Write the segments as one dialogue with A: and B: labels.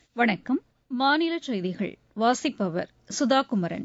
A: வணக்கம் மாநில செய்திகள் வாசிப்பவர் சுதா குமரன்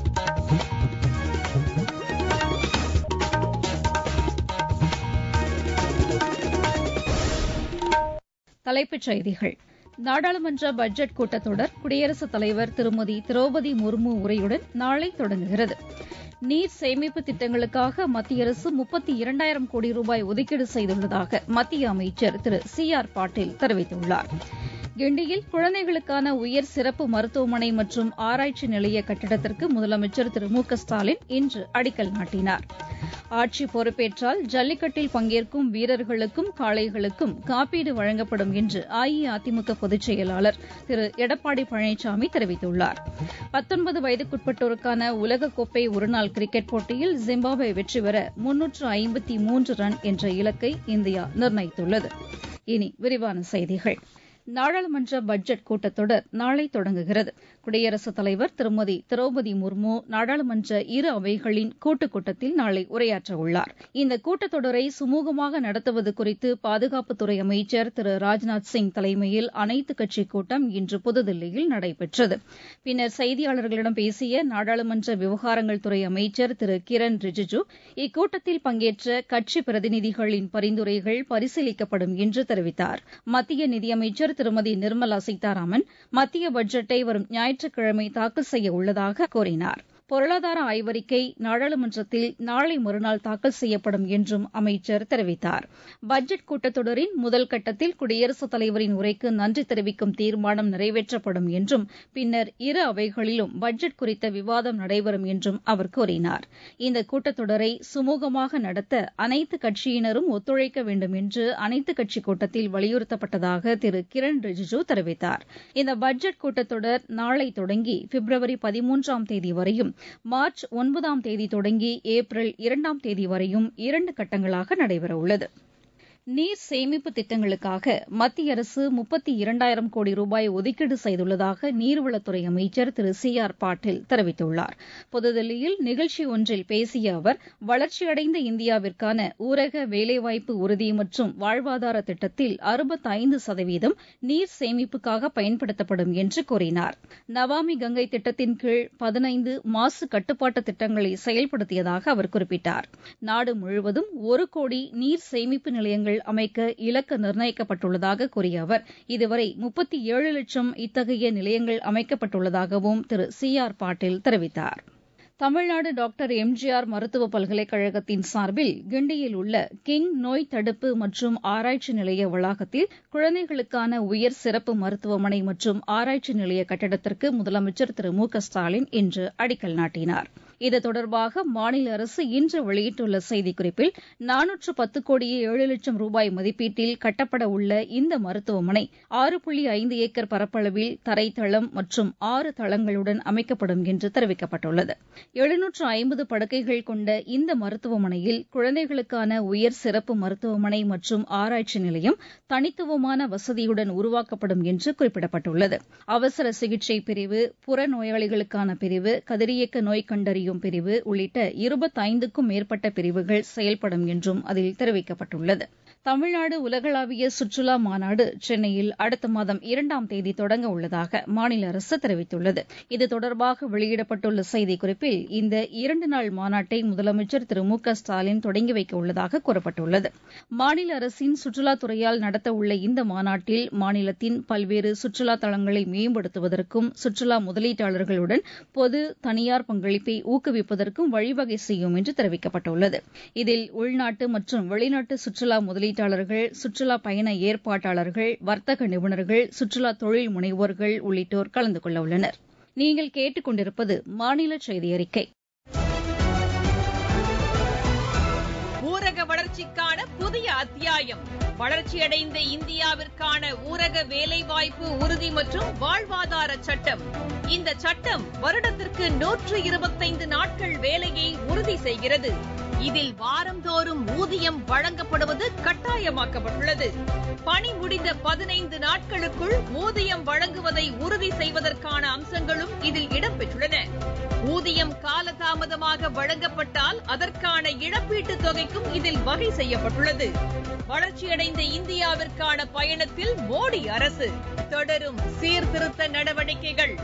A: தலைப்புச் செய்திகள் நாடாளுமன்ற பட்ஜெட் கூட்டத்தொடர் குடியரசுத் தலைவர் திருமதி திரௌபதி முர்மு உரையுடன் நாளை தொடங்குகிறது நீர் சேமிப்பு திட்டங்களுக்காக மத்திய அரசு முப்பத்தி இரண்டாயிரம் கோடி ரூபாய் ஒதுக்கீடு செய்துள்ளதாக மத்திய அமைச்சர் திரு சி ஆர் பாட்டீல் தெரிவித்துள்ளார் கிண்டியில் குழந்தைகளுக்கான உயர் சிறப்பு மருத்துவமனை மற்றும் ஆராய்ச்சி நிலைய கட்டிடத்திற்கு முதலமைச்சர் திரு மு க ஸ்டாலின் இன்று அடிக்கல் நாட்டினார் ஆட்சி பொறுப்பேற்றால் ஜல்லிக்கட்டில் பங்கேற்கும் வீரர்களுக்கும் காளைகளுக்கும் காப்பீடு வழங்கப்படும் என்று அஇஅதிமுக பொதுச் செயலாளர் திரு எடப்பாடி பழனிசாமி தெரிவித்துள்ளார் பத்தொன்பது வயதுக்குட்பட்டோருக்கான உலகக்கோப்பை ஒருநாள் கிரிக்கெட் போட்டியில் ஜிம்பாப்வே வெற்றி பெற முன்னூற்று ஐம்பத்தி மூன்று ரன் என்ற இலக்கை இந்தியா நிர்ணயித்துள்ளது இனி விரிவான செய்திகள் நாடாளுமன்ற பட்ஜெட் கூட்டத்தொடர் நாளை தொடங்குகிறது குடியரசுத் தலைவர் திருமதி திரௌபதி முர்மு நாடாளுமன்ற இரு அவைகளின் கூட்டுக் கூட்டத்தில் நாளை உரையாற்றவுள்ளார் இந்த கூட்டத்தொடரை சுமூகமாக நடத்துவது குறித்து பாதுகாப்புத்துறை அமைச்சர் திரு ராஜ்நாத் சிங் தலைமையில் அனைத்துக் கட்சிக் கூட்டம் இன்று புதுதில்லியில் நடைபெற்றது பின்னர் செய்தியாளர்களிடம் பேசிய நாடாளுமன்ற விவகாரங்கள் துறை அமைச்சர் திரு கிரண் ரிஜிஜு இக்கூட்டத்தில் பங்கேற்ற கட்சி பிரதிநிதிகளின் பரிந்துரைகள் பரிசீலிக்கப்படும் என்று தெரிவித்தார் மத்திய நிதியமைச்சர் திருமதி நிர்மலா சீதாராமன் மத்திய பட்ஜெட்டை வரும் ஞாயிற்றுக்கிழமை தாக்கல் செய்ய உள்ளதாக கூறினார் பொருளாதார ஆய்வறிக்கை நாடாளுமன்றத்தில் நாளை மறுநாள் தாக்கல் செய்யப்படும் என்றும் அமைச்சர் தெரிவித்தார் பட்ஜெட் கூட்டத்தொடரின் முதல் கட்டத்தில் குடியரசுத் தலைவரின் உரைக்கு நன்றி தெரிவிக்கும் தீர்மானம் நிறைவேற்றப்படும் என்றும் பின்னர் இரு அவைகளிலும் பட்ஜெட் குறித்த விவாதம் நடைபெறும் என்றும் அவர் கூறினார் இந்த கூட்டத்தொடரை சுமூகமாக நடத்த அனைத்து கட்சியினரும் ஒத்துழைக்க வேண்டும் என்று அனைத்துக் கட்சிக் கூட்டத்தில் வலியுறுத்தப்பட்டதாக திரு கிரண் ரிஜிஜு தெரிவித்தார் இந்த பட்ஜெட் கூட்டத்தொடர் நாளை தொடங்கி பிப்ரவரி பதிமூன்றாம் தேதி வரையும் மார்ச் ஒன்பதாம் தேதி தொடங்கி ஏப்ரல் இரண்டாம் தேதி வரையும் இரண்டு கட்டங்களாக நடைபெறவுள்ளது நீர் சேமிப்பு திட்டங்களுக்காக மத்திய அரசு முப்பத்தி இரண்டாயிரம் கோடி ரூபாய் ஒதுக்கீடு செய்துள்ளதாக நீர்வளத்துறை அமைச்சர் திரு சி ஆர் பாட்டீல் தெரிவித்துள்ளார் புதுதில்லியில் நிகழ்ச்சி ஒன்றில் பேசிய அவர் வளர்ச்சியடைந்த இந்தியாவிற்கான ஊரக வேலைவாய்ப்பு உறுதி மற்றும் வாழ்வாதார திட்டத்தில் அறுபத்தைந்து சதவீதம் நீர் சேமிப்புக்காக பயன்படுத்தப்படும் என்று கூறினார் நவாமி கங்கை திட்டத்தின் கீழ் பதினைந்து மாசு கட்டுப்பாட்டு திட்டங்களை செயல்படுத்தியதாக அவர் குறிப்பிட்டார் நாடு முழுவதும் ஒரு கோடி நீர் சேமிப்பு நிலையங்கள் அமைக்க இலக்கு நிர்ணயிக்கப்பட்டுள்ளதாக கூறிய அவர் இதுவரை முப்பத்தி ஏழு லட்சம் இத்தகைய நிலையங்கள் அமைக்கப்பட்டுள்ளதாகவும் திரு சி ஆர் பாட்டீல் தெரிவித்தார் தமிழ்நாடு டாக்டர் எம்ஜிஆர் மருத்துவ பல்கலைக்கழகத்தின் சார்பில் கிண்டியில் உள்ள கிங் நோய் தடுப்பு மற்றும் ஆராய்ச்சி நிலைய வளாகத்தில் குழந்தைகளுக்கான உயர் சிறப்பு மருத்துவமனை மற்றும் ஆராய்ச்சி நிலைய கட்டிடத்திற்கு முதலமைச்சர் திரு மு க ஸ்டாலின் இன்று அடிக்கல் நாட்டினார் இது தொடர்பாக மாநில அரசு இன்று வெளியிட்டுள்ள செய்திக்குறிப்பில் நானூற்று பத்து கோடியே ஏழு லட்சம் ரூபாய் மதிப்பீட்டில் கட்டப்பட உள்ள இந்த மருத்துவமனை ஆறு புள்ளி ஐந்து ஏக்கர் பரப்பளவில் தரைத்தளம் மற்றும் ஆறு தளங்களுடன் அமைக்கப்படும் என்று தெரிவிக்கப்பட்டுள்ளது எழுநூற்று ஐம்பது படுக்கைகள் கொண்ட இந்த மருத்துவமனையில் குழந்தைகளுக்கான உயர் சிறப்பு மருத்துவமனை மற்றும் ஆராய்ச்சி நிலையம் தனித்துவமான வசதியுடன் உருவாக்கப்படும் என்று குறிப்பிடப்பட்டுள்ளது அவசர சிகிச்சை பிரிவு புறநோயாளிகளுக்கான பிரிவு கதிரியக்க நோய் கண்டறியும் பிரிவு உள்ளிட்ட இருபத்தைந்துக்கும் மேற்பட்ட பிரிவுகள் செயல்படும் என்றும் அதில் தெரிவிக்கப்பட்டுள்ளது தமிழ்நாடு உலகளாவிய சுற்றுலா மாநாடு சென்னையில் அடுத்த மாதம் இரண்டாம் தேதி தொடங்க உள்ளதாக மாநில அரசு தெரிவித்துள்ளது இது தொடர்பாக வெளியிடப்பட்டுள்ள செய்திக்குறிப்பில் இந்த இரண்டு நாள் மாநாட்டை முதலமைச்சர் திரு மு க ஸ்டாலின் தொடங்கி வைக்க உள்ளதாக கூறப்பட்டுள்ளது மாநில அரசின் சுற்றுலாத்துறையால் நடத்தவுள்ள இந்த மாநாட்டில் மாநிலத்தின் பல்வேறு சுற்றுலா தலங்களை மேம்படுத்துவதற்கும் சுற்றுலா முதலீட்டாளர்களுடன் பொது தனியார் பங்களிப்பை ஊக்குவிப்பதற்கும் வழிவகை செய்யும் என்று தெரிவிக்கப்பட்டுள்ளது இதில் உள்நாட்டு மற்றும் வெளிநாட்டு சுற்றுலா முதலீட்டாளர்கள் சுற்றுலா பயண ஏற்பாட்டாளர்கள் வர்த்தக நிபுணர்கள் சுற்றுலா தொழில் முனைவோர்கள் உள்ளிட்டோர் கலந்து கொள்ள உள்ளனர் நீங்கள் கேட்டுக் கொண்டிருப்பது மாநில செய்தி அறிக்கை
B: ஊரக வளர்ச்சிக்கான புதிய அத்தியாயம் வளர்ச்சியடைந்த இந்தியாவிற்கான ஊரக வேலைவாய்ப்பு உறுதி மற்றும் வாழ்வாதார சட்டம் இந்த சட்டம் வருடத்திற்கு நூற்று இருபத்தைந்து நாட்கள் வேலையை உறுதி செய்கிறது இதில் வாரந்தோறும் ஊதியம் வழங்கப்படுவது கட்டாயமாக்கப்பட்டுள்ளது பணி முடிந்த பதினைந்து நாட்களுக்குள் ஊதியம் வழங்குவது வழங்குவதை உறுதி செய்வதற்கான அம்சங்களும் இதில் இடம்பெற்றுள்ளன ஊதியம் காலதாமதமாக வழங்கப்பட்டால் அதற்கான இழப்பீட்டுத் தொகைக்கும் இதில் வகை செய்யப்பட்டுள்ளது வளர்ச்சியடைந்த இந்தியாவிற்கான பயணத்தில் மோடி அரசு தொடரும் சீர்திருத்த நடவடிக்கைகள்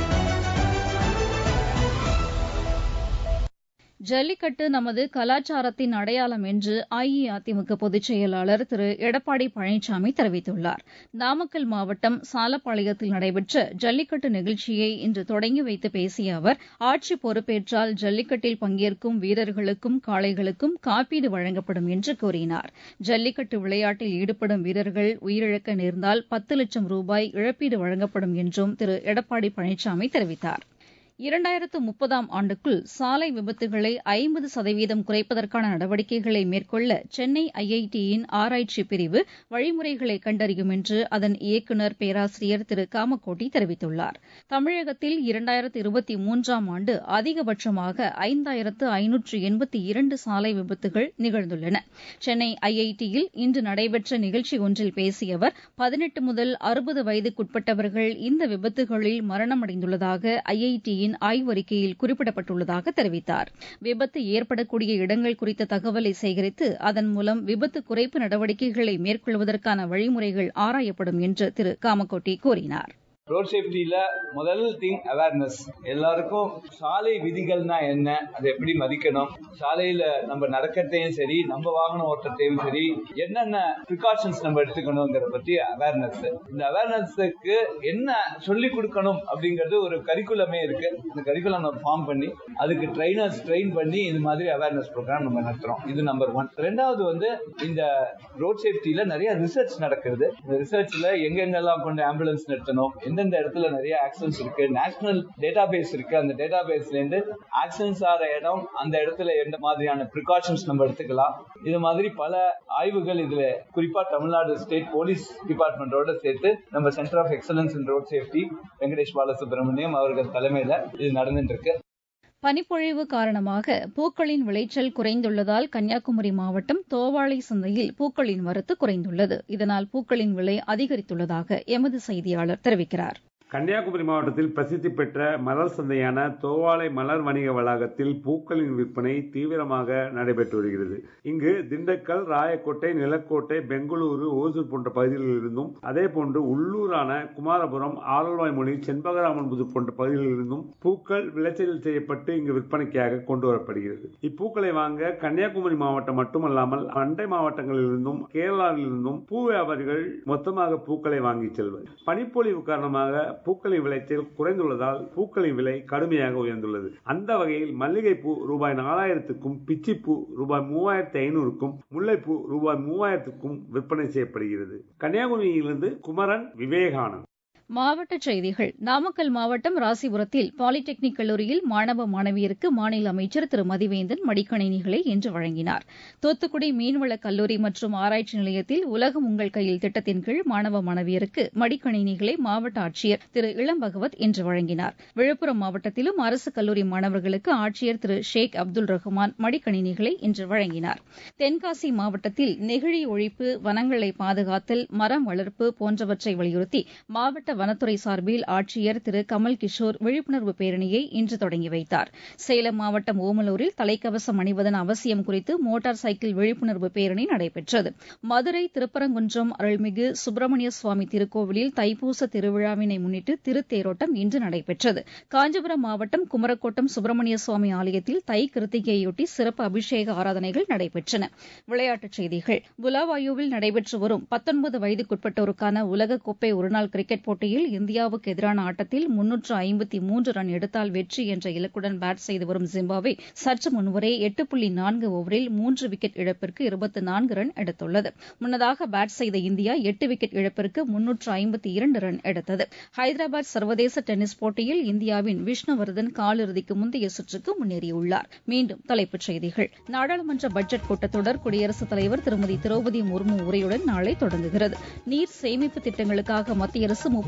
A: ஜல்லிக்கட்டு நமது கலாச்சாரத்தின் அடையாளம் என்று அஇஅதிமுக பொதுச் செயலாளர் திரு எடப்பாடி பழனிசாமி தெரிவித்துள்ளார் நாமக்கல் மாவட்டம் சாலப்பாளையத்தில் நடைபெற்ற ஜல்லிக்கட்டு நிகழ்ச்சியை இன்று தொடங்கி வைத்து பேசிய அவர் ஆட்சி பொறுப்பேற்றால் ஜல்லிக்கட்டில் பங்கேற்கும் வீரர்களுக்கும் காளைகளுக்கும் காப்பீடு வழங்கப்படும் என்று கூறினார் ஜல்லிக்கட்டு விளையாட்டில் ஈடுபடும் வீரர்கள் உயிரிழக்க நேர்ந்தால் பத்து லட்சம் ரூபாய் இழப்பீடு வழங்கப்படும் என்றும் திரு எடப்பாடி பழனிசாமி தெரிவித்தார் இரண்டாயிரத்து முப்பதாம் ஆண்டுக்குள் சாலை விபத்துகளை ஐம்பது சதவீதம் குறைப்பதற்கான நடவடிக்கைகளை மேற்கொள்ள சென்னை ஐஐடியின் ஆராய்ச்சி பிரிவு வழிமுறைகளை கண்டறியும் என்று அதன் இயக்குநர் பேராசிரியர் திரு காமக்கோட்டி தெரிவித்துள்ளார் தமிழகத்தில் இரண்டாயிரத்து இருபத்தி மூன்றாம் ஆண்டு அதிகபட்சமாக ஐந்தாயிரத்து ஐநூற்று எண்பத்தி இரண்டு சாலை விபத்துகள் நிகழ்ந்துள்ளன சென்னை ஐஐடியில் இன்று நடைபெற்ற நிகழ்ச்சி ஒன்றில் பேசிய அவர் பதினெட்டு முதல் அறுபது வயதுக்குட்பட்டவர்கள் இந்த விபத்துகளில் மரணமடைந்துள்ளதாக ஐஐடியின் ஆய்வறிக்கையில் குறிப்பிடப்பட்டுள்ளதாக தெரிவித்தார் விபத்து ஏற்படக்கூடிய இடங்கள் குறித்த தகவலை சேகரித்து அதன் மூலம் விபத்து குறைப்பு நடவடிக்கைகளை மேற்கொள்வதற்கான வழிமுறைகள் ஆராயப்படும் என்று திரு காமக்கோட்டி கூறினார்
C: ரோட் சேஃப்டியில முதல் திங் அவேர்னஸ் எல்லாருக்கும் சாலை விதிகள்னா என்ன அதை எப்படி மதிக்கணும் சாலையில நம்ம நடக்கிறதையும் சரி நம்ம வாகனம் ஓட்டத்தையும் சரி என்னென்ன ப்ரிகாஷன்ஸ் நம்ம எடுத்துக்கணுங்கிறத பத்தி அவேர்னஸ் இந்த அவேர்னஸுக்கு என்ன சொல்லி கொடுக்கணும் அப்படிங்கிறது ஒரு கரிக்குலமே இருக்கு இந்த கரிக்குலம் நம்ம ஃபார்ம் பண்ணி அதுக்கு ட்ரைனர்ஸ் ட்ரெயின் பண்ணி இந்த மாதிரி அவேர்னஸ் ப்ரோக்ராம் நம்ம நடத்துறோம் இது நம்பர் ஒன் ரெண்டாவது வந்து இந்த ரோட் சேஃப்டியில நிறைய ரிசர்ச் நடக்குது இந்த ரிசர்ச்ல எங்கெங்கெல்லாம் கொண்டு ஆம்புலன்ஸ் நிறுத்தணும் எந்தெந்த இடத்துல நிறைய ஆக்சிடென்ட்ஸ் இருக்கு நேஷனல் டேட்டா பேஸ் இருக்கு அந்த டேட்டா பேஸ்ல இருந்து ஆக்சிடென்ட்ஸ் ஆகிற இடம் அந்த இடத்துல எந்த மாதிரியான ப்ரிகாஷன்ஸ் நம்ம எடுத்துக்கலாம் இது மாதிரி பல ஆய்வுகள் இதுல குறிப்பா தமிழ்நாடு ஸ்டேட் போலீஸ் டிபார்ட்மெண்டோட சேர்த்து நம்ம centre of excellence in road safety Venkatesh Balasubramaniam அவர்கள் தலைமையில இது நடந்துட்டு இருக்கு
A: பனிப்பொழிவு காரணமாக பூக்களின் விளைச்சல் குறைந்துள்ளதால் கன்னியாகுமரி மாவட்டம் தோவாளை சந்தையில் பூக்களின் வரத்து குறைந்துள்ளது இதனால் பூக்களின் விலை அதிகரித்துள்ளதாக எமது செய்தியாளர் தெரிவிக்கிறார்
D: கன்னியாகுமரி மாவட்டத்தில் பிரசித்தி பெற்ற மலர் சந்தையான தோவாளை மலர் வணிக வளாகத்தில் பூக்களின் விற்பனை தீவிரமாக நடைபெற்று வருகிறது இங்கு திண்டுக்கல் ராயக்கோட்டை நிலக்கோட்டை பெங்களூரு ஓசூர் போன்ற பகுதிகளில் இருந்தும் அதே போன்று உள்ளூரான குமாரபுரம் ஆரல்வாய்மொழி செண்பகராமன்புதூர் போன்ற பகுதிகளில் இருந்தும் பூக்கள் விளைச்சல் செய்யப்பட்டு இங்கு விற்பனைக்காக கொண்டு வரப்படுகிறது இப்பூக்களை வாங்க கன்னியாகுமரி மாவட்டம் மட்டுமல்லாமல் அண்டை மாவட்டங்களில் இருந்தும் கேரளாவில் இருந்தும் பூ வியாபாரிகள் மொத்தமாக பூக்களை வாங்கி செல்வர் பனிப்பொழிவு காரணமாக பூக்களின் விளைச்சல் குறைந்துள்ளதால் பூக்களின் விலை கடுமையாக உயர்ந்துள்ளது அந்த வகையில் மல்லிகைப்பூ ரூபாய் நாலாயிரத்துக்கும் பிச்சிப்பூ ரூபாய் மூவாயிரத்தி ஐநூறுக்கும் முல்லைப்பூ ரூபாய் மூவாயிரத்துக்கும் விற்பனை செய்யப்படுகிறது கன்னியாகுமரியிலிருந்து குமரன் விவேகானந்த்
A: மாவட்டச் செய்திகள் நாமக்கல் மாவட்டம் ராசிபுரத்தில் பாலிடெக்னிக் கல்லூரியில் மாணவ மாணவியருக்கு மாநில அமைச்சர் திரு மதிவேந்தன் மடிக்கணினிகளை இன்று வழங்கினார் தூத்துக்குடி மீன்வள கல்லூரி மற்றும் ஆராய்ச்சி நிலையத்தில் உலகம் உங்கள் கையில் திட்டத்தின் கீழ் மாணவ மாணவியருக்கு மடிக்கணினிகளை மாவட்ட ஆட்சியர் திரு இளம்பகவத் இன்று வழங்கினார் விழுப்புரம் மாவட்டத்திலும் அரசு கல்லூரி மாணவர்களுக்கு ஆட்சியர் திரு ஷேக் அப்துல் ரஹ்மான் மடிக்கணினிகளை இன்று வழங்கினார் தென்காசி மாவட்டத்தில் நெகிழி ஒழிப்பு வனங்களை பாதுகாத்தல் மரம் வளர்ப்பு போன்றவற்றை வலியுறுத்தி மாவட்ட வனத்துறை சார்பில் ஆட்சியர் திரு கமல் கிஷோர் விழிப்புணர்வு பேரணியை இன்று தொடங்கி வைத்தார் சேலம் மாவட்டம் ஓமலூரில் தலைக்கவசம் அணிவதன் அவசியம் குறித்து மோட்டார் சைக்கிள் விழிப்புணர்வு பேரணி நடைபெற்றது மதுரை திருப்பரங்குன்றம் அருள்மிகு சுப்பிரமணிய சுவாமி திருக்கோவிலில் தைப்பூச திருவிழாவினை முன்னிட்டு திருத்தேரோட்டம் இன்று நடைபெற்றது காஞ்சிபுரம் மாவட்டம் குமரக்கோட்டம் சுப்பிரமணிய சுவாமி ஆலயத்தில் தை கிருத்திகையொட்டி சிறப்பு அபிஷேக ஆராதனைகள் நடைபெற்றன விளையாட்டுச் செய்திகள் புலாவாயுவில் நடைபெற்று வரும் பத்தொன்பது வயதுக்குட்பட்டோருக்கான உலகக்கோப்பை ஒருநாள் கிரிக்கெட் போட்டியில் இந்தியாவுக்கு எதிரான ஆட்டத்தில் முன்னூற்று ஐம்பத்தி மூன்று ரன் எடுத்தால் வெற்றி என்ற இலக்குடன் பேட் செய்து வரும் ஜிம்பாப்வே சற்று முன்வரை எட்டு புள்ளி நான்கு ஓவரில் மூன்று விக்கெட் இழப்பிற்கு இருபத்தி நான்கு ரன் எடுத்துள்ளது முன்னதாக பேட் செய்த இந்தியா எட்டு விக்கெட் இழப்பிற்கு முன்னூற்று ஐம்பத்தி இரண்டு ரன் எடுத்தது ஹைதராபாத் சர்வதேச டென்னிஸ் போட்டியில் இந்தியாவின் விஷ்ணுவர்தன் காலிறுதிக்கு முந்தைய சுற்றுக்கு முன்னேறியுள்ளார் மீண்டும் தலைப்புச் செய்திகள் நாடாளுமன்ற பட்ஜெட் கூட்டத்தொடர் குடியரசுத் தலைவர் திருமதி திரௌபதி முர்மு உரையுடன் நாளை தொடங்குகிறது நீர் சேமிப்பு திட்டங்களுக்காக மத்திய அரசு முப்பது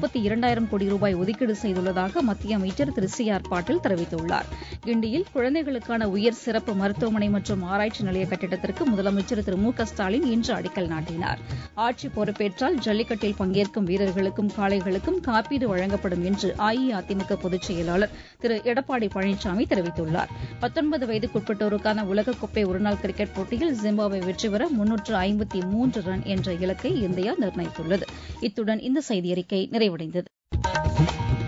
A: முப்பத்தி இரண்டாயிரம் கோடி ரூபாய் ஒதுக்கீடு செய்துள்ளதாக மத்திய அமைச்சர் திரு சி ஆர் பாட்டீல் தெரிவித்துள்ளார் கிண்டியில் குழந்தைகளுக்கான உயர் சிறப்பு மருத்துவமனை மற்றும் ஆராய்ச்சி நிலைய கட்டிடத்திற்கு முதலமைச்சர் திரு மு க ஸ்டாலின் இன்று அடிக்கல் நாட்டினார் ஆட்சி பொறுப்பேற்றால் ஜல்லிக்கட்டில் பங்கேற்கும் வீரர்களுக்கும் காளைகளுக்கும் காப்பீடு வழங்கப்படும் என்று அஇஅதிமுக பொதுச் செயலாளர் திரு எடப்பாடி பழனிசாமி தெரிவித்துள்ளார் பத்தொன்பது வயதுக்குட்பட்டோருக்கான உலகக்கோப்பை ஒருநாள் கிரிக்கெட் போட்டியில் ஜிம்பாப்வே வெற்றி பெற முன்னூற்று ஐம்பத்தி மூன்று ரன் என்ற இலக்கை இந்தியா நிர்ணயித்துள்ளது இத்துடன் இந்த செய்தியறிக்கை நிறைவடைந்தது